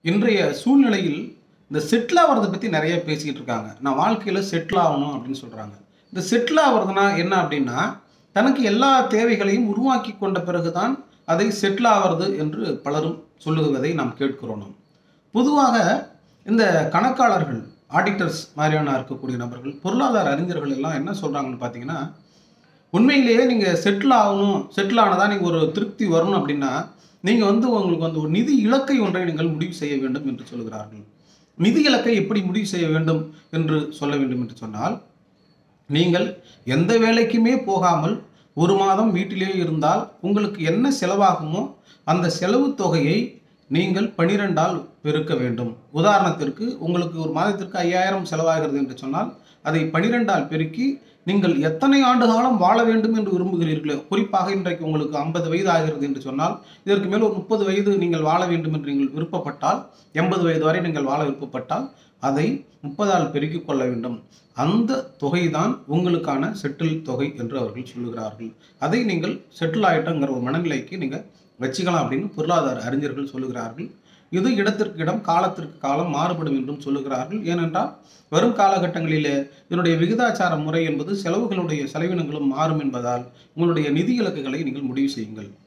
இன்றைய சூழ்நிலையில் இந்த செட்டில் ஆகிறத பற்றி நிறைய பேசிக்கிட்டு இருக்காங்க நான் வாழ்க்கையில் செட்டில் ஆகணும் அப்படின்னு சொல்கிறாங்க இந்த செட்டில் ஆகிறதுனா என்ன அப்படின்னா தனக்கு எல்லா தேவைகளையும் உருவாக்கி கொண்ட பிறகுதான் அதை செட்டில் ஆகிறது என்று பலரும் சொல்லுவதை நாம் கேட்கிறோம் நாம் பொதுவாக இந்த கணக்காளர்கள் ஆடிட்டர்ஸ் மாதிரியான இருக்கக்கூடிய நபர்கள் பொருளாதார அறிஞர்கள் எல்லாம் என்ன சொல்கிறாங்கன்னு பார்த்தீங்கன்னா உண்மையிலேயே நீங்கள் செட்டில் ஆகணும் செட்டில் ஆனதா நீங்கள் ஒரு திருப்தி வரணும் அப்படின்னா நீங்கள் வந்து உங்களுக்கு வந்து ஒரு நிதி இலக்கை ஒன்றை நீங்கள் முடிவு செய்ய வேண்டும் என்று சொல்கிறார்கள் நிதி இலக்கை எப்படி முடிவு செய்ய வேண்டும் என்று சொல்ல வேண்டும் என்று சொன்னால் நீங்கள் எந்த வேலைக்குமே போகாமல் ஒரு மாதம் வீட்டிலே இருந்தால் உங்களுக்கு என்ன செலவாகுமோ அந்த செலவு தொகையை நீங்கள் பனிரெண்டால் பெருக்க வேண்டும் உதாரணத்திற்கு உங்களுக்கு ஒரு மாதத்திற்கு ஐயாயிரம் செலவாகிறது என்று சொன்னால் அதை பனிரெண்டால் பெருக்கி நீங்கள் எத்தனை ஆண்டு காலம் வாழ வேண்டும் என்று விரும்புகிறீர்களோ குறிப்பாக இன்றைக்கு உங்களுக்கு ஐம்பது வயது ஆகிறது என்று சொன்னால் இதற்கு மேல் ஒரு முப்பது வயது நீங்கள் வாழ வேண்டும் என்று நீங்கள் விருப்பப்பட்டால் எண்பது வயது வரை நீங்கள் வாழ விருப்பப்பட்டால் அதை முப்பதால் பெருக்கிக் கொள்ள வேண்டும் அந்த தொகைதான் உங்களுக்கான செட்டில் தொகை என்று அவர்கள் சொல்லுகிறார்கள் அதை நீங்கள் செட்டில் ஆயிட்டங்கிற ஒரு மனநிலைக்கு நீங்கள் வச்சுக்கலாம் அப்படின்னு பொருளாதார அறிஞர்கள் சொல்லுகிறார்கள் இது இடத்திற்கு இடம் காலத்திற்கு காலம் மாறுபடும் என்றும் சொல்லுகிறார்கள் ஏனென்றால் வரும் காலகட்டங்களிலே இதனுடைய விகிதாச்சார முறை என்பது செலவுகளுடைய செலவினங்களும் மாறும் என்பதால் உங்களுடைய நிதி இலக்குகளை நீங்கள் முடிவு செய்யுங்கள்